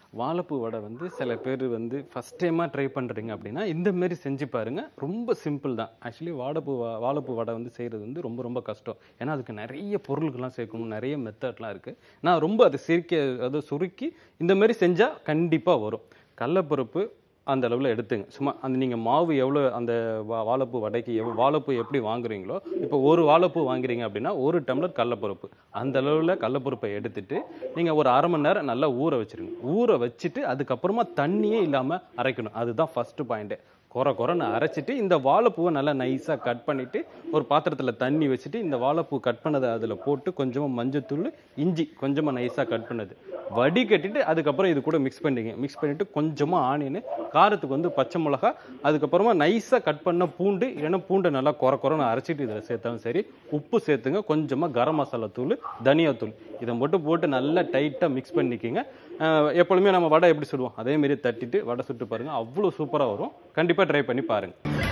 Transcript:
வாழைப்பூ வடை வந்து சில பேர் வந்து ஃபஸ்ட் டைமாக ட்ரை பண்ணுறீங்க அப்படின்னா இந்த மாதிரி செஞ்சு பாருங்க ரொம்ப சிம்பிள் தான் ஆக்சுவலி வாழைப்பூ வா- வாழைப்பூ வடை வந்து செய்கிறது வந்து ரொம்ப ரொம்ப கஷ்டம் ஏன்னா அதுக்கு நிறைய பொருள்கள்லாம் சேர்க்கணும் நிறைய மெத்தட்லாம் இருக்குது நான் ரொம்ப அதை சிரிக்க அதை சுருக்கி இந்த மாதிரி செஞ்சால் கண்டிப்பாக வரும் கடலப்பருப்பு அந்த அளவில் எடுத்துங்க சும்மா அந்த நீங்கள் மாவு எவ்வளோ அந்த வா- வாழைப்பூ வடைக்கு எவ்வளோ வாழைப்பூ எப்படி வாங்குறீங்களோ இப்போ ஒரு வாழைப்பூ வாங்குறீங்க அப்படின்னா ஒரு டம்ளர் கடலப்பருப்பு அந்த அளவில் கடலப்பருப்பை எடுத்துட்டு நீங்கள் ஒரு அரை மணி நேரம் நல்லா ஊற வச்சிருங்க ஊற வச்சுட்டு அதுக்கப்புறமா தண்ணியே இல்லாமல் அரைக்கணும் அதுதான் ஃபஸ்ட்டு பாயிண்ட்டு குறை குறைன்னு அரைச்சிட்டு இந்த வாழைப்பூவை நல்லா நைஸாக கட் பண்ணிவிட்டு ஒரு பாத்திரத்தில் தண்ணி வச்சுட்டு இந்த வாழைப்பூ கட் பண்ணதை அதில் போட்டு கொஞ்சமாக மஞ்சத்தூள் இஞ்சி கொஞ்சமாக நைஸாக கட் பண்ணது வடிகட்டிட்டு அதுக்கப்புறம் இது கூட மிக்ஸ் பண்ணிங்க மிக்ஸ் பண்ணிவிட்டு கொஞ்சமாக ஆனியன் காரத்துக்கு வந்து பச்சை மிளகா அதுக்கப்புறமா நைஸாக கட் பண்ண பூண்டு இல்லைன்னா பூண்டை நல்லா குறை குறைன்னு அரைச்சிட்டு இதில் சேர்த்தாலும் சரி உப்பு சேர்த்துங்க கொஞ்சமாக கரம் மசாலா தூள் தனியாத்தூள் இதை மட்டும் போட்டு நல்லா டைட்டாக மிக்ஸ் பண்ணிக்கிங்க அஹ் எப்பொழுதுமே நம்ம வடை எப்படி சுடுவோம் அதே மாதிரி தட்டிட்டு வடை சுட்டு பாருங்கள் அவ்வளோ சூப்பராக வரும் கண்டிப்பாக ட்ரை பண்ணி பாருங்கள்